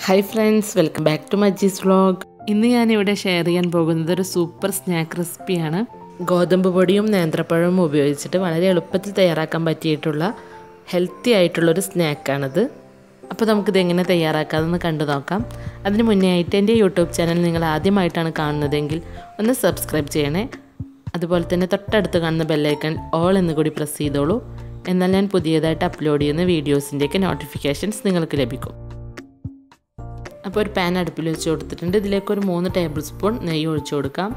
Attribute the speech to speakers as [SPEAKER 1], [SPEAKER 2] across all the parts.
[SPEAKER 1] hi friends welcome back to മജീസ് vlog ഇന്ന് ഞാനിവിടെ ഷെയർ ചെയ്യാൻ പോകുന്നത് ഒരു സൂപ്പർ സ്നാക്ക് റെസിപ്പിയാണ് ഗോതമ്പ് പൊടിയും നേന്ത്രപ്പഴവും ഉപയോഗിച്ചിട്ട് വളരെ എളുപ്പത്തിൽ തയ്യാറാക്കാൻ പറ്റിയിട്ടുള്ള ഹെൽത്തി ആയിട്ടുള്ളൊരു സ്നാക്കാണിത് അപ്പോൾ നമുക്കിത് എങ്ങനെ തയ്യാറാക്കാമെന്ന് കണ്ടു നോക്കാം അതിന് മുന്നേ ആയിട്ട് എൻ്റെ യൂട്യൂബ് ചാനൽ നിങ്ങൾ ആദ്യമായിട്ടാണ് കാണുന്നതെങ്കിൽ ഒന്ന് സബ്സ്ക്രൈബ് ചെയ്യണേ അതുപോലെ തന്നെ തൊട്ടടുത്ത് കാണുന്ന ബെല്ലൈക്കൺ ഓൾ എന്ന് കൂടി പ്രസ് ചെയ്തോളൂ എന്നാൽ ഞാൻ പുതിയതായിട്ട് അപ്ലോഡ് ചെയ്യുന്ന വീഡിയോസിൻ്റെയൊക്കെ നോട്ടിഫിക്കേഷൻസ് നിങ്ങൾക്ക് ലഭിക്കും അപ്പോൾ ഒരു പാൻ അടുപ്പിൽ വെച്ച് കൊടുത്തിട്ടുണ്ട് ഇതിലേക്ക് ഒരു മൂന്ന് ടേബിൾ സ്പൂൺ നെയ്യ് ഒഴിച്ചു കൊടുക്കാം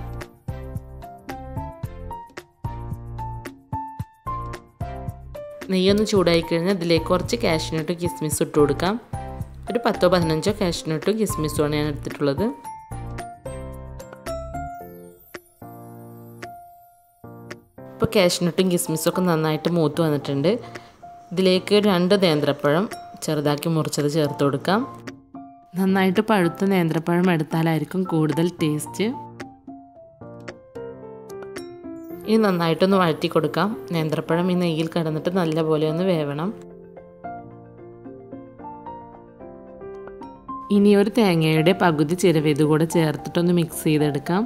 [SPEAKER 1] നെയ്യൊന്ന് ചൂടായി കഴിഞ്ഞാൽ ഇതിലേക്ക് കുറച്ച് കാഷ്നട്ടും കിസ്മിസും ഇട്ട് കൊടുക്കാം ഒരു പത്തോ പതിനഞ്ചോ കാഷ്നട്ടും കിസ്മിസുമാണ് ഞാൻ എടുത്തിട്ടുള്ളത് ഇപ്പോൾ കാഷ്നട്ടും കിസ്മിസും ഒക്കെ നന്നായിട്ട് മൂത്ത് വന്നിട്ടുണ്ട് ഇതിലേക്ക് രണ്ട് നേന്ത്രപ്പഴം ചെറുതാക്കി മുറിച്ചത് ചേർത്ത് കൊടുക്കാം നന്നായിട്ട് പഴുത്ത നേന്ത്രപ്പഴം എടുത്താലായിരിക്കും കൂടുതൽ ടേസ്റ്റ് ഇനി നന്നായിട്ടൊന്ന് വഴറ്റി കൊടുക്കാം നേന്ത്രപ്പഴം ഈ നെയ്യിൽ കിടന്നിട്ട് നല്ലപോലെ ഒന്ന് വേവണം ഇനി ഒരു തേങ്ങയുടെ പകുതി ചിരവേത് കൂടെ ചേർത്തിട്ടൊന്ന് മിക്സ് ചെയ്തെടുക്കാം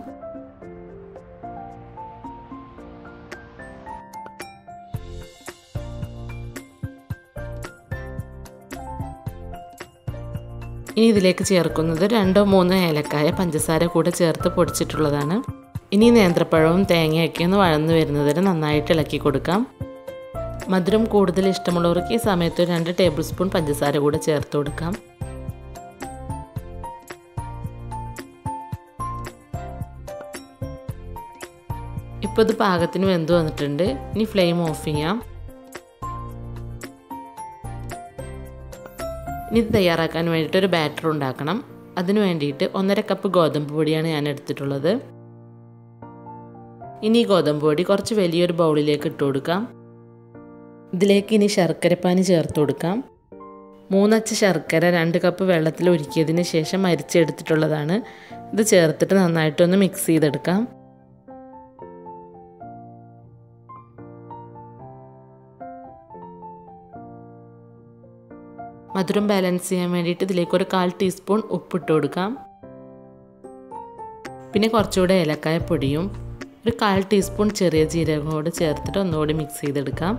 [SPEAKER 1] ഇനി ഇതിലേക്ക് ചേർക്കുന്നത് രണ്ടോ മൂന്നോ ഏലക്കായ പഞ്ചസാര കൂടെ ചേർത്ത് പൊടിച്ചിട്ടുള്ളതാണ് ഇനി നേന്ത്രപ്പഴവും തേങ്ങയൊക്കെ ഒന്ന് വഴന്നു വരുന്നതിന് നന്നായിട്ട് ഇളക്കി കൊടുക്കാം മധുരം കൂടുതൽ ഇഷ്ടമുള്ളവർക്ക് ഈ സമയത്ത് രണ്ട് ടേബിൾ സ്പൂൺ പഞ്ചസാര കൂടെ ചേർത്ത് കൊടുക്കാം ഇപ്പോൾ ഇത് പാകത്തിന് വെന്ത് വന്നിട്ടുണ്ട് ഇനി ഫ്ലെയിം ഓഫ് ചെയ്യാം ഇനി ഇത് തയ്യാറാക്കാൻ വേണ്ടിയിട്ട് ഒരു ബാറ്റർ ഉണ്ടാക്കണം അതിന് വേണ്ടിയിട്ട് ഒന്നര കപ്പ് ഗോതമ്പ് പൊടിയാണ് ഞാൻ എടുത്തിട്ടുള്ളത് ഇനി ഈ ഗോതമ്പ് പൊടി കുറച്ച് വലിയൊരു ബൗളിലേക്ക് ഇട്ട് കൊടുക്കാം ഇതിലേക്ക് ഇനി ശർക്കരപ്പാനി ചേർത്ത് കൊടുക്കാം മൂന്നച്ച ശർക്കര രണ്ട് കപ്പ് വെള്ളത്തിൽ ഒരുക്കിയതിന് ശേഷം അരിച്ചെടുത്തിട്ടുള്ളതാണ് ഇത് ചേർത്തിട്ട് നന്നായിട്ടൊന്ന് മിക്സ് ചെയ്തെടുക്കാം മധുരം ബാലൻസ് ചെയ്യാൻ വേണ്ടിയിട്ട് ഇതിലേക്ക് ഒരു കാൽ ടീസ്പൂൺ ഉപ്പിട്ട് കൊടുക്കാം പിന്നെ കുറച്ചുകൂടെ ഏലക്കായ പൊടിയും ഒരു കാൽ ടീസ്പൂൺ ചെറിയ ജീരകം കൂടെ ചേർത്തിട്ട് ഒന്നുകൂടി മിക്സ് ചെയ്തെടുക്കാം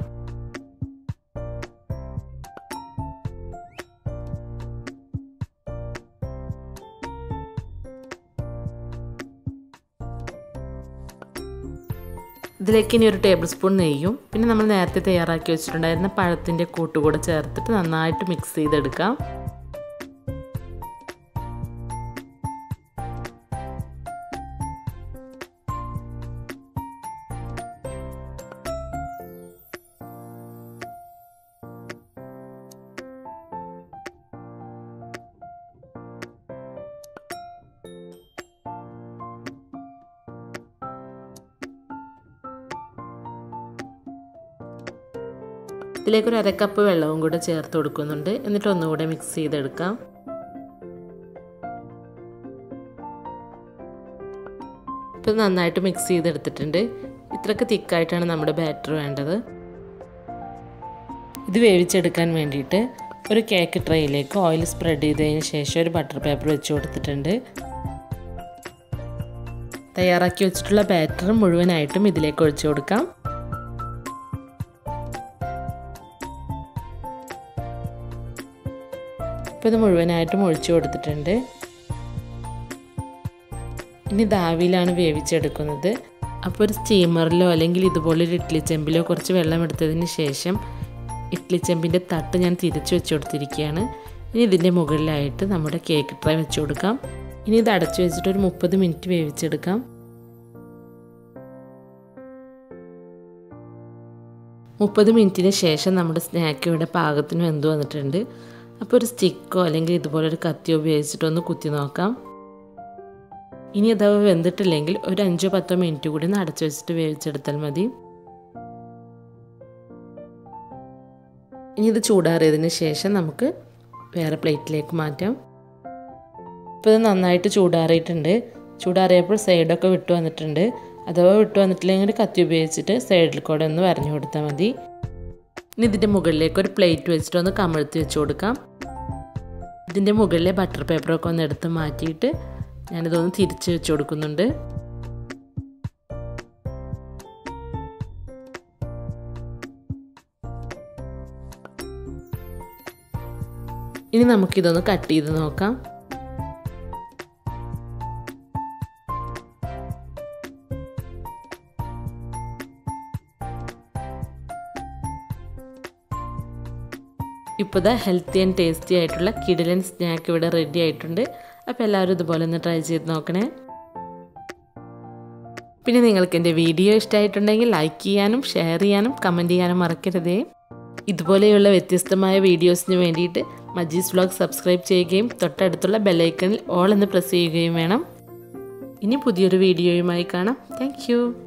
[SPEAKER 1] ഇതിലേക്ക് ഇനി ഒരു ടേബിൾ സ്പൂൺ നെയ്യും പിന്നെ നമ്മൾ നേരത്തെ തയ്യാറാക്കി വെച്ചിട്ടുണ്ടായിരുന്ന പഴത്തിൻ്റെ കൂട്ടുകൂടെ ചേർത്തിട്ട് നന്നായിട്ട് മിക്സ് ചെയ്തെടുക്കാം ഇതിലേക്ക് ഒരു അരക്കപ്പ് വെള്ളവും കൂടെ ചേർത്ത് കൊടുക്കുന്നുണ്ട് എന്നിട്ട് ഒന്നുകൂടെ മിക്സ് ചെയ്തെടുക്കാം ഇപ്പം നന്നായിട്ട് മിക്സ് ചെയ്തെടുത്തിട്ടുണ്ട് ഇത്രയ്ക്ക് തിക്കായിട്ടാണ് നമ്മുടെ ബാറ്റർ വേണ്ടത് ഇത് വേവിച്ചെടുക്കാൻ വേണ്ടിയിട്ട് ഒരു കേക്ക് ട്രേയിലേക്ക് ഓയിൽ സ്പ്രെഡ് ചെയ്തതിന് ശേഷം ഒരു ബട്ടർ പേപ്പർ വെച്ച് കൊടുത്തിട്ടുണ്ട് തയ്യാറാക്കി വെച്ചിട്ടുള്ള ബാറ്റർ മുഴുവനായിട്ടും ഇതിലേക്ക് ഒഴിച്ചു കൊടുക്കാം ഇപ്പോൾ ഇത് മുഴുവനായിട്ടും ഒഴിച്ചു കൊടുത്തിട്ടുണ്ട് ഇനി ദാവിയിലാണ് വേവിച്ചെടുക്കുന്നത് അപ്പോൾ ഒരു സ്റ്റീമറിലോ അല്ലെങ്കിൽ ഇതുപോലൊരു ഇഡ്ഡലി ചെമ്പിലോ കുറച്ച് വെള്ളം എടുത്തതിന് ശേഷം ഇഡ്ഡലി ചെമ്പിൻ്റെ തട്ട് ഞാൻ തിരിച്ചു വെച്ച് കൊടുത്തിരിക്കുകയാണ് ഇനി ഇതിൻ്റെ മുകളിലായിട്ട് നമ്മുടെ കേക്ക് ട്രൈ വെച്ച് കൊടുക്കാം ഇനി ഇത് അടച്ചു വെച്ചിട്ട് ഒരു മുപ്പത് മിനിറ്റ് വേവിച്ചെടുക്കാം മുപ്പത് മിനിറ്റിന് ശേഷം നമ്മുടെ സ്നാക്ക് ഇവിടെ പാകത്തിന് വെന്ത് വന്നിട്ടുണ്ട് അപ്പോൾ ഒരു സ്റ്റിക്കോ അല്ലെങ്കിൽ ഇതുപോലെ ഒരു കത്തിയോ ഉപയോഗിച്ചിട്ട് ഒന്ന് കുത്തി നോക്കാം ഇനി അഥവാ വെന്തിട്ടില്ലെങ്കിൽ ഒരു അഞ്ചോ പത്തോ മിനിറ്റ് കൂടി ഒന്ന് അടച്ചു വെച്ചിട്ട് വേവിച്ചെടുത്താൽ മതി ഇനി ഇത് ചൂടാറിയതിന് ശേഷം നമുക്ക് വേറെ പ്ലേറ്റിലേക്ക് മാറ്റാം ഇപ്പോൾ ഇത് നന്നായിട്ട് ചൂടാറിയിട്ടുണ്ട് ചൂടാറിയപ്പോൾ സൈഡൊക്കെ വിട്ടു വന്നിട്ടുണ്ട് അഥവാ വിട്ടു വന്നിട്ടില്ലെങ്കിൽ കത്തി ഉപയോഗിച്ചിട്ട് സൈഡിൽ കൂടെ ഒന്ന് വരഞ്ഞു കൊടുത്താൽ മതി ഇനി ഇതിൻ്റെ മുകളിലേക്ക് ഒരു പ്ലേറ്റ് വെച്ചിട്ട് ഒന്ന് കമഴ്ത്തി വെച്ച് കൊടുക്കാം ഇതിൻ്റെ മുകളിലെ ബട്ടർ പേപ്പറൊക്കെ ഒന്ന് എടുത്ത് മാറ്റിയിട്ട് ഞാനിതൊന്ന് തിരിച്ച് വെച്ച് കൊടുക്കുന്നുണ്ട് ഇനി നമുക്കിതൊന്ന് കട്ട് ചെയ്ത് നോക്കാം ഇപ്പോൾ ഇതാ ഹെൽത്തി ആൻഡ് ടേസ്റ്റി ആയിട്ടുള്ള കിഡിലൻ സ്നാക്ക് ഇവിടെ റെഡി ആയിട്ടുണ്ട് അപ്പോൾ എല്ലാവരും ഇതുപോലെ ഒന്ന് ട്രൈ ചെയ്ത് നോക്കണേ പിന്നെ നിങ്ങൾക്ക് എൻ്റെ വീഡിയോ ഇഷ്ടമായിട്ടുണ്ടെങ്കിൽ ലൈക്ക് ചെയ്യാനും ഷെയർ ചെയ്യാനും കമൻറ്റ് ചെയ്യാനും മറക്കരുതേ ഇതുപോലെയുള്ള വ്യത്യസ്തമായ വീഡിയോസിന് വേണ്ടിയിട്ട് മജീസ് വ്ലോഗ് സബ്സ്ക്രൈബ് ചെയ്യുകയും തൊട്ടടുത്തുള്ള ബെല്ലൈക്കണിൽ ഓൾ എന്ന് പ്രസ് ചെയ്യുകയും വേണം ഇനി പുതിയൊരു വീഡിയോയുമായി കാണാം താങ്ക്